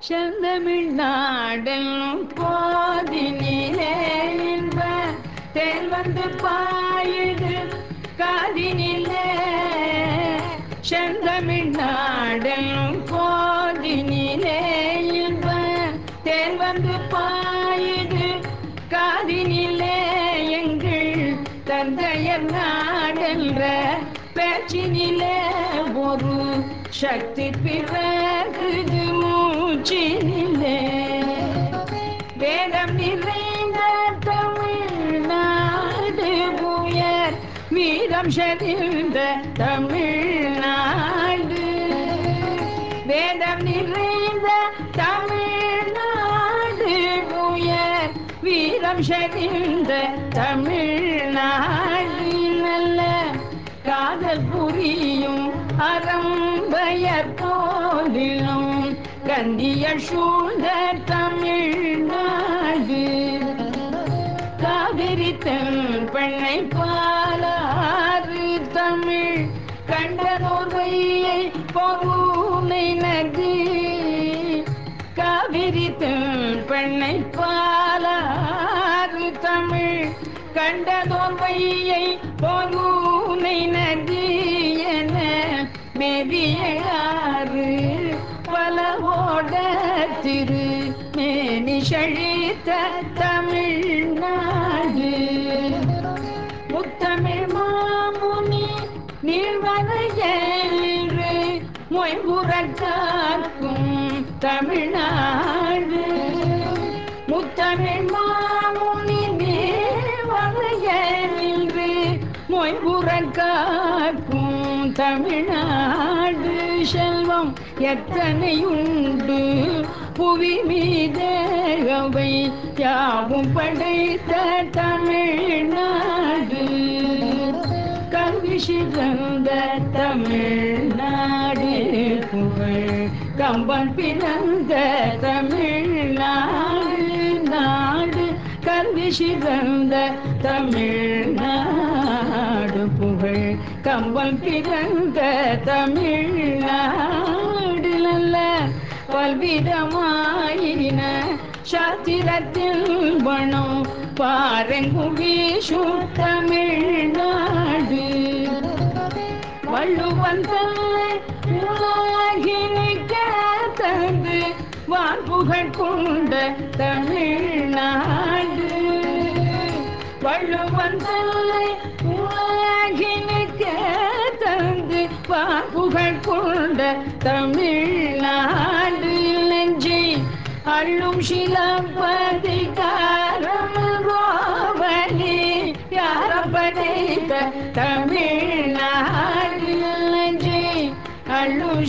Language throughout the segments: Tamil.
செந்தமிழ்நாடென்னும் போதினிலே இன்ப தேன் வந்து பாயுது காதினிலே செந்தமிழ்நாடென்னும் போதினிலே இன்ப தேன் வந்து பாயுது காதினிலே எங்கள் தந்தையர் நாடென்ற பேச்சினிலே ஒரு சக்தி பிறகுது மூச்சினிலே வேதம் நிறைந்த தமிழ்நாடு புயர் வீரம் செறிந்த தமிழ்நாடு வேதம் நிறைந்த தமிழ்நாடு புயர் வீரம் செறிந்த தமிழ்நாடு நல்ல காதல் புரியும் அறம்பயர் போதிலும் கந்திய சூழ்ந்த தமிழ்நாடு காவிரி தென் பெண்ணை பாலாறு தமிழ் கண்டனோர் வையை பொருளை நதி காவிரி தென் பெண்ணை பாலாறு தமிழ் கண்டதோர் வையை பொருளை நதி என மெதியாறு பல ஓட திரு மேனி செழித்த தமிழ்நாடு முத்தமிழ் மாமுனி நீழ்வரையன்று மொய்புறக்காக்கும் தமிழ்நாடு முத்தமிழ் மாமுனி நீழ்வரையன்று மொய்புறக்காக்கும் தமிழ்நாடு செல்வம் எத்தனை உண்டு புவி மீதவை யாவும் படைத்த தமிழ்நாடு கல்வி சிறந்த தமிழ்நாடு புகழ் கம்பன் பிறந்த தமிழ்நாடு நாடு கல்வி சிறந்த தமிழ்நாடு புகழ் கம்பன் பிறந்த தமிழ்நாடு நல்ல பல்விதமாயின சாத்திரத்தில் பணம் பாருங்கும் வீசும் தமிழ்நாடு வள்ளுவன் தன்னை உலகினிக்க தந்து வான்புகழ் கொண்ட தமிழ்நாடு வள்ளுவன் தன்னை உலகினிக்க தந்து வான்புகழ் கொண்ட தமிழ்நாடு நெஞ்சி அள்ளும் சிலப்பதிகாரம் கோவலி யார படைத்த தமிழ்நாடு நெஞ்சி அள்ளும்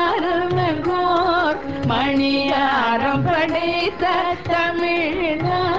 சிலப்பதிகாரம் கோர் மணியாரம் படைத்த தமிழ்நாடு